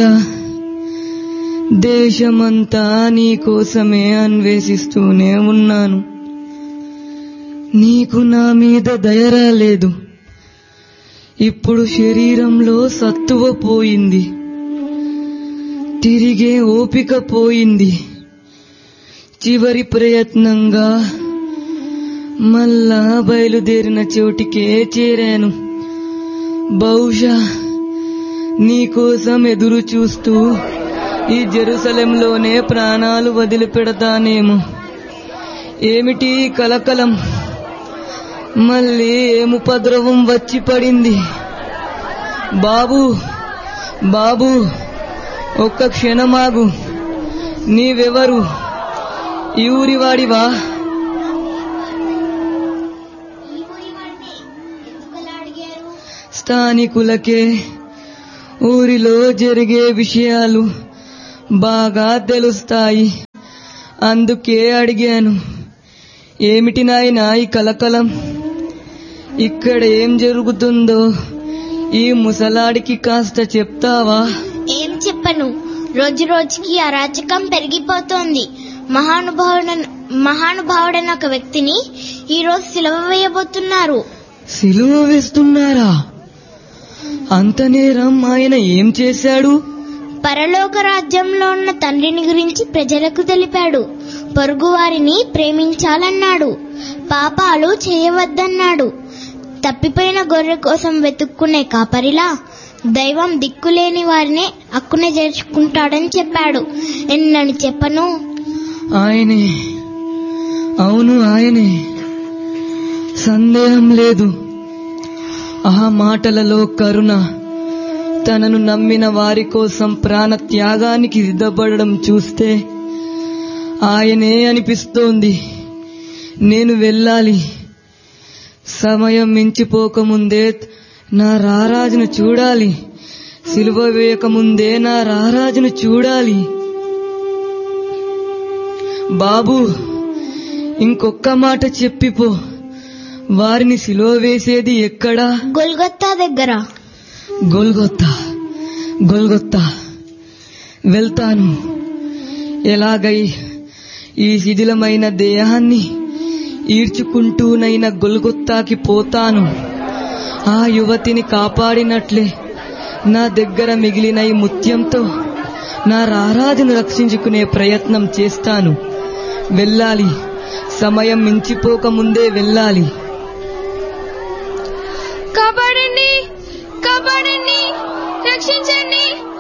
రాజా దేశమంతా నీ కోసమే అన్వేషిస్తూనే ఉన్నాను నీకు నా మీద దయ రాలేదు ఇప్పుడు శరీరంలో సత్తువ పోయింది తిరిగే ఓపిక పోయింది చివరి ప్రయత్నంగా మళ్ళా బయలుదేరిన చోటికే చేరాను బహుశా నీకోసం ఎదురు చూస్తూ ఈ జెరూసలంలోనే ప్రాణాలు వదిలిపెడతానేమో ఏమిటి ఈ కలకలం మళ్ళీ ఏముపద్రవం వచ్చి పడింది బాబు బాబు ఒక్క క్షణమాగు నీవెవరు ఈ ఊరివాడివా స్థానికులకే ఊరిలో జరిగే విషయాలు బాగా తెలుస్తాయి అందుకే అడిగాను ఏమిటి నాయనా ఈ కలకలం ఇక్కడ ఏం జరుగుతుందో ఈ ముసలాడికి కాస్త చెప్తావా ఏం చెప్పను రోజు రోజుకి అరాచకం పెరిగిపోతోంది మహానుభావుడ మహానుభావుడైన ఒక వ్యక్తిని ఈ రోజు సిలవ వేయబోతున్నారు సిలువ వేస్తున్నారా అంత నేరం ఆయన ఏం చేశాడు పరలోక రాజ్యంలో ఉన్న తండ్రిని గురించి ప్రజలకు తెలిపాడు పొరుగువారిని ప్రేమించాలన్నాడు పాపాలు చేయవద్దన్నాడు తప్పిపోయిన గొర్రె కోసం వెతుక్కునే కాపరిలా దైవం దిక్కులేని వారినే అక్కున చేర్చుకుంటాడని చెప్పాడు ఎన్నని చెప్పను ఆయనే అవును ఆయనే సందేహం లేదు ఆ మాటలలో కరుణ తనను నమ్మిన వారి కోసం ప్రాణ త్యాగానికి సిద్ధపడడం చూస్తే ఆయనే అనిపిస్తోంది నేను వెళ్ళాలి సమయం మించిపోకముందే నా రారాజును చూడాలి సిలువ వేయకముందే నా రారాజును చూడాలి బాబు ఇంకొక్క మాట చెప్పిపో వారిని సిలువ వేసేది ఎక్కడా గొల్గొత్తా దగ్గర గొల్గొత్తా గొల్గొత్తా వెళ్తాను ఎలాగై ఈ శిథిలమైన దేహాన్ని ఈడ్చుకుంటూనైన గొల్గొత్తాకి పోతాను ఆ యువతిని కాపాడినట్లే నా దగ్గర మిగిలిన ఈ ముత్యంతో నా రారాజును రక్షించుకునే ప్రయత్నం చేస్తాను వెళ్ళాలి సమయం మించిపోక ముందే వెళ్ళాలి కాపాడండి కాపాడండి రక్షించండి